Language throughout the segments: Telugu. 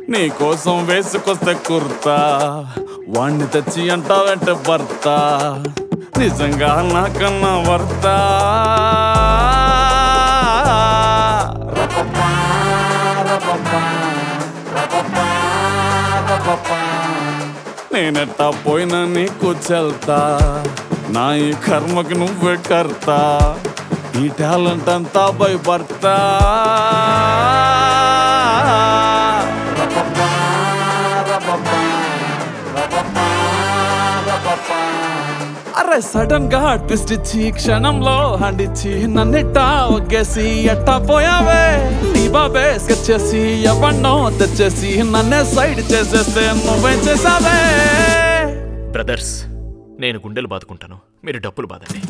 నీ కోసం వేసుకొస్తే కుర్తా వాణ్ణి తెచ్చి అంటావంటే భర్త నిజంగా నాకన్నా వర్త నేనెట్టా పోయినా నీకు చెల్తా నా ఈ కర్మకి నువ్వే కర్త ఈ టాలెంట్ అంతా బై భర్త అరే సడన్ గా ట్విస్ట్ ఇచ్చి క్షణంలో హ్యాండ్ ఇచ్చి నన్నిట్టా ఒగ్గేసి ఎట్టా పోయావే నీ బాబే స్కెచ్ చేసి ఎవన్నో తెచ్చేసి నన్నే సైడ్ చేసేస్తే నువ్వేం చేసావే బ్రదర్స్ నేను గుండెలు బాదుకుంటాను మీరు డప్పులు బాదండి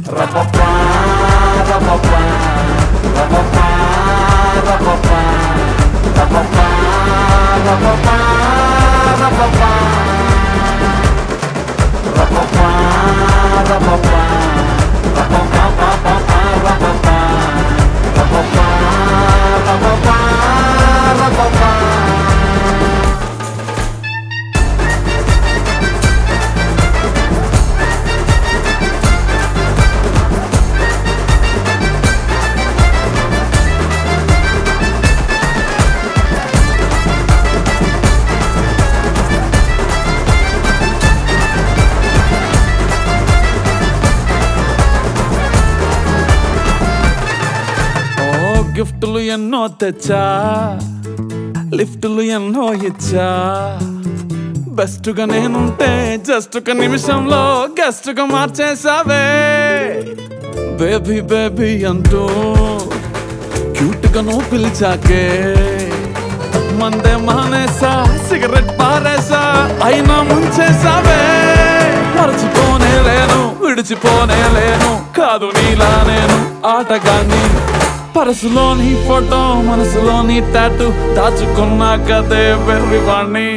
ఓ గిఫ్టులు ఎన్నో తెచ్చా లిఫ్టులు ఎన్నో ఇచ్చా బెస్ట్ గా నేనుంటే జస్ట్ ఒక నిమిషంలో గెస్ట్ గా మార్చేసావే బేబీ బేబీ అంటూ క్యూట్ గా నువ్వు పిలిచాకే మందే మానేసా సిగరెట్ పారేసా అయినా ముంచేసావే మరచిపోనే లేను విడిచిపోనే లేను కాదు నీలా నేను ఆటగాన్ని పరసులోని ఫోటో మనసులోని టాటు దాచుకున్నా కదే వెర్రివాణ్ణి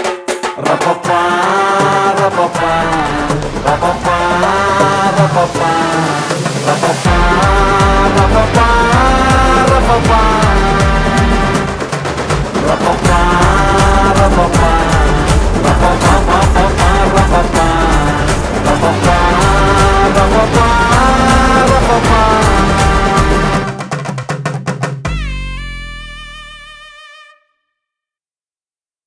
రపపా రపపా రపపా రపపా